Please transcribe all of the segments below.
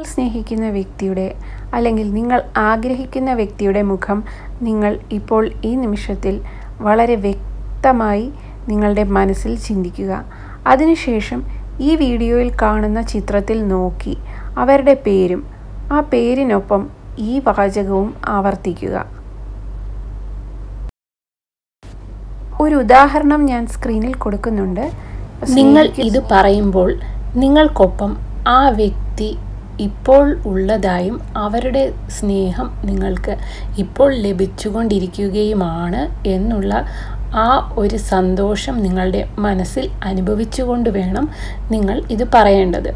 സ്നേഹിക്കുന്ന വ്യക്തിയുടെ അല്ലെങ്കിൽ നിങ്ങൾ ആഗ്രഹിക്കുന്ന വ്യക്തിയുടെ മുഖം നിങ്ങൾ ഇപ്പോൾ ഈ നിമിഷത്തിൽ വളരെ വ്യക്തമായി നിങ്ങളുടെ മനസ്സിൽ ചിന്തിക്കുക അതിനുശേഷം ഈ വീഡിയോയിൽ കാണുന്ന ചിത്രത്തിൽ നോക്കി അവരുടെ പേരും ആ പേരിനൊപ്പം ഈ വാചകവും ആവർത്തിക്കുക ഒരു ഉദാഹരണം ഞാൻ സ്ക്രീനിൽ കൊടുക്കുന്നുണ്ട് നിങ്ങൾ ഇത് പറയുമ്പോൾ നിങ്ങൾക്കൊപ്പം ആ വ്യക്തി ഇപ്പോൾ ഉള്ളതായും അവരുടെ സ്നേഹം നിങ്ങൾക്ക് ഇപ്പോൾ ലഭിച്ചുകൊണ്ടിരിക്കുകയുമാണ് എന്നുള്ള ആ ഒരു സന്തോഷം നിങ്ങളുടെ മനസ്സിൽ അനുഭവിച്ചുകൊണ്ട് വേണം നിങ്ങൾ ഇത് പറയേണ്ടത്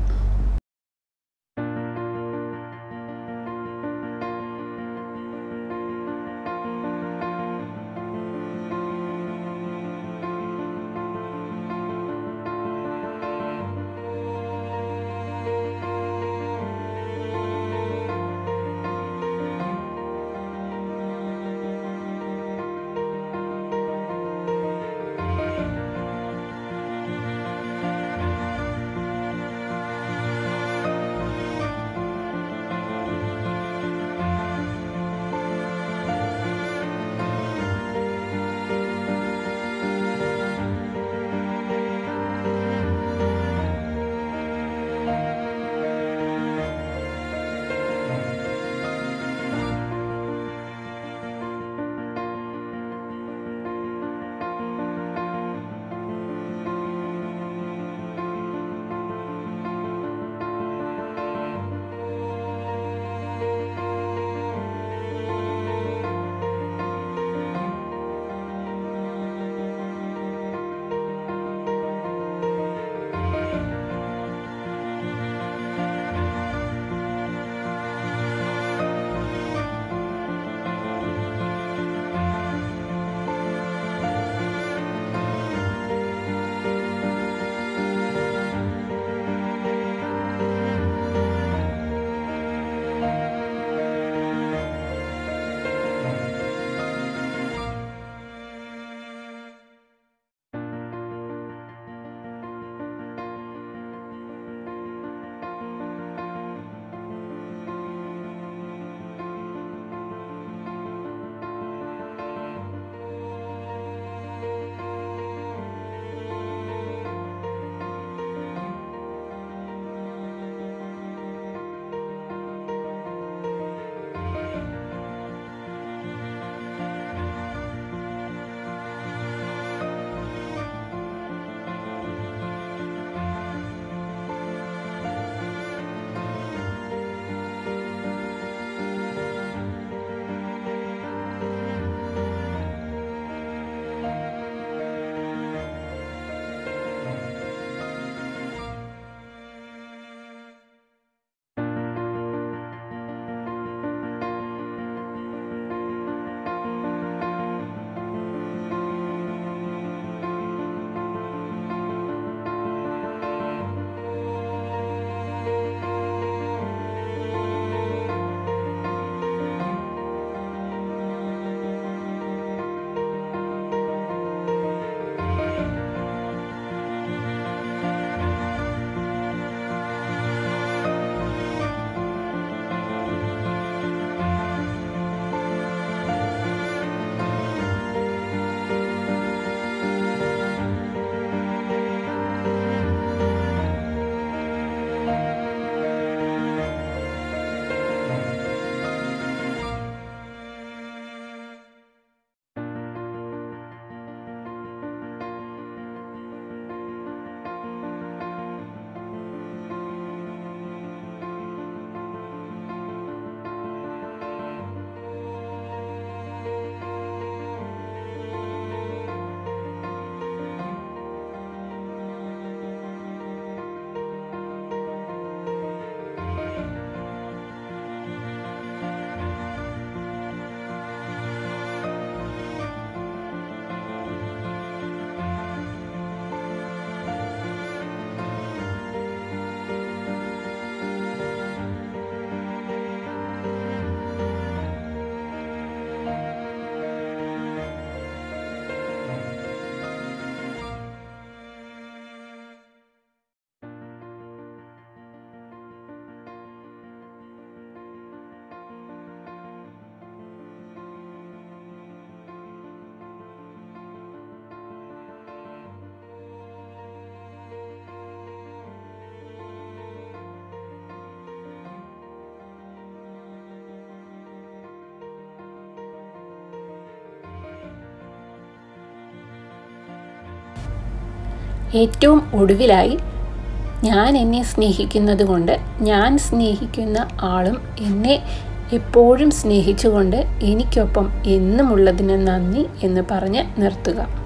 ഏറ്റവും ഒടുവിലായി ഞാൻ എന്നെ സ്നേഹിക്കുന്നത് കൊണ്ട് ഞാൻ സ്നേഹിക്കുന്ന ആളും എന്നെ എപ്പോഴും സ്നേഹിച്ചുകൊണ്ട് എനിക്കൊപ്പം എന്നുമുള്ളതിന് നന്ദി എന്ന് പറഞ്ഞ് നിർത്തുക